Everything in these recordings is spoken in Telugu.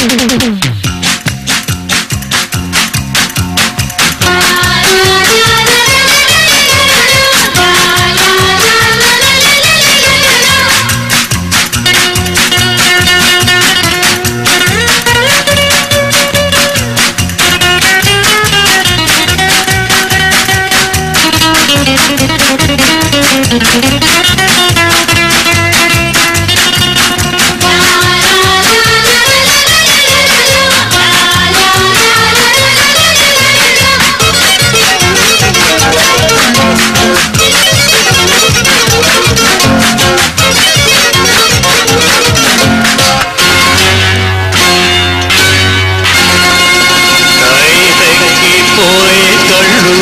కైపెక్కిపోయే కళ్ళు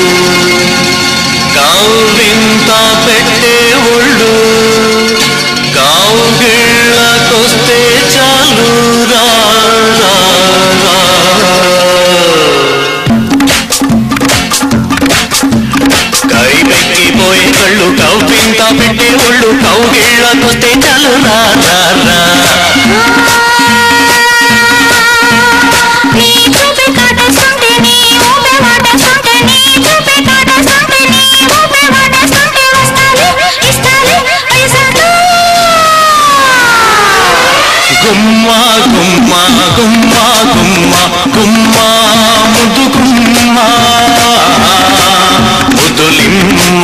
కావింత పెట్టే ఒళ్ళు కావుగిళ్ళకొస్తే చాలు రా రా, రా. కైపెక్కిపోయే కళ్ళు కౌపింత పెట్టే ఒళ్ళు కౌగిళ్ళకొస్తే చాలు రా రా రా నీ చూపే కాటేస్తుంటే నీ ఊపే వాటేస్తుంటే నీ చూపే కాటేస్తుంటే నీ ఊపే వాటేస్తుంటే వస్తాలే ఇస్తాలే పైసలు గుమ్మ గుమ్మ గుమ్మ గుమ్మ గుమ్మ ముద్దు గుమ్మ ముద్దులిమ్మ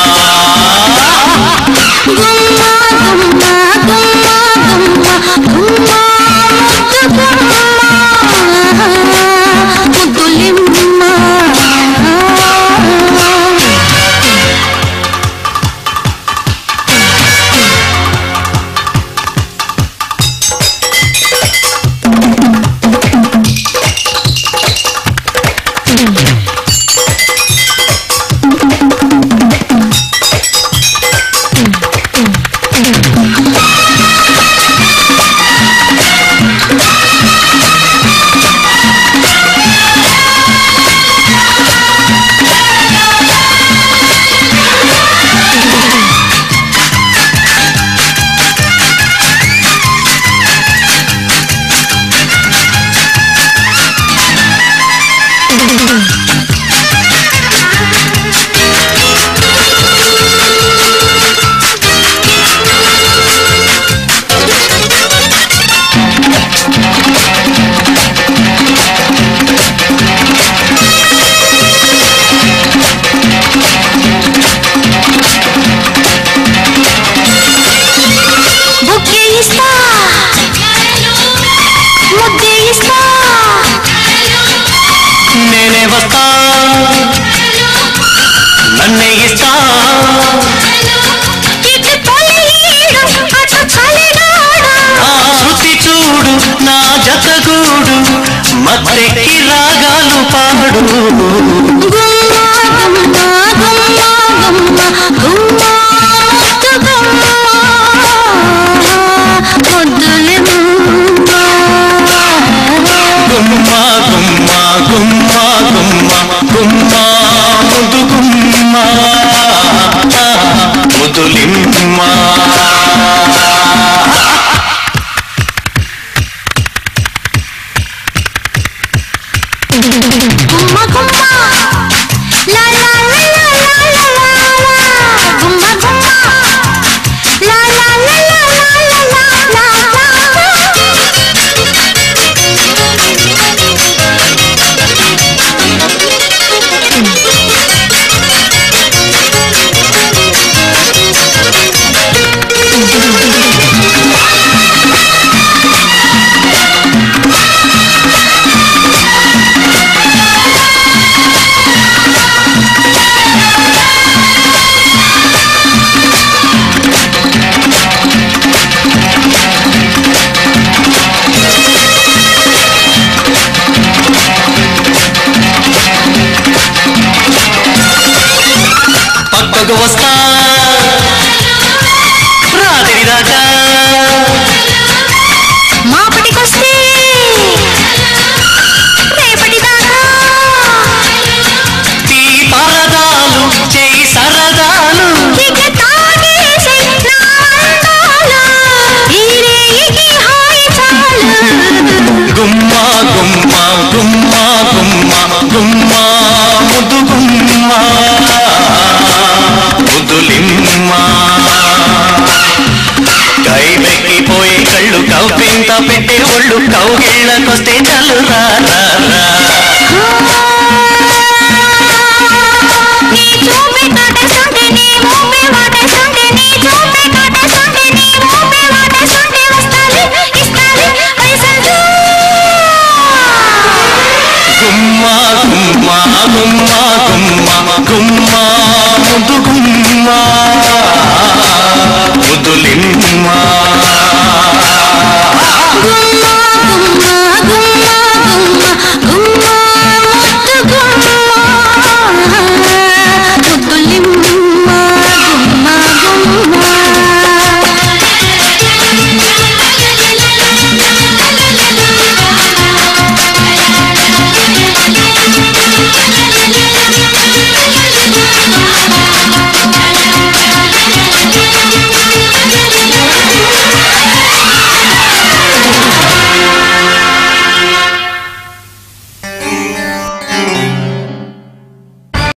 గుమ్మ గుమ్మ గుమ్మ గుమ్మ గుమ్మ ముద్దు గుమ్మ ముద్దులిమ్మ బుక్కే ఇస్తా ముద్దే ఇస్తా నేనే వస్తా నన్నే ఇస్తా ఇటు తొలియీడు అటు చలినాడు ఆ శృతి చూడు నా జతగూడు మత్తెక్కి రాగాలు పాడు గుమ్మ గుమ్మ గుమ్మ గుమ్మ గుమ్మ ముద్దు గుమ్మ ముద్దులిమ్మ గుమ్మ గుమ్మ గుమ్మ గుమ్మ గుమ్మ ముద్దు గుమ్మ ముద్దులిమ్మ గుమ్మ గుమ్మ లా లా లా లా లా లా లా గుమ్మ గుమ్మ లా లా లా లా లా లా లా ఆ పెట్టే ఒళ్ళు కౌగిళ్ళకొస్తే చాలు రా రా, రా. నీ చూపే కాటేస్తుంటే నీ ఊపే వాటేస్తుంటే నీ చూపే కాటేస్తుంటే నీ ఊపే వాటేస్తుంటే వస్తాలి ఇస్తాలి పైసలు గుమ్మ గుమ్మ గుమ్మ గుమ్మ గుమ్మ ముద్దు గుమ్మ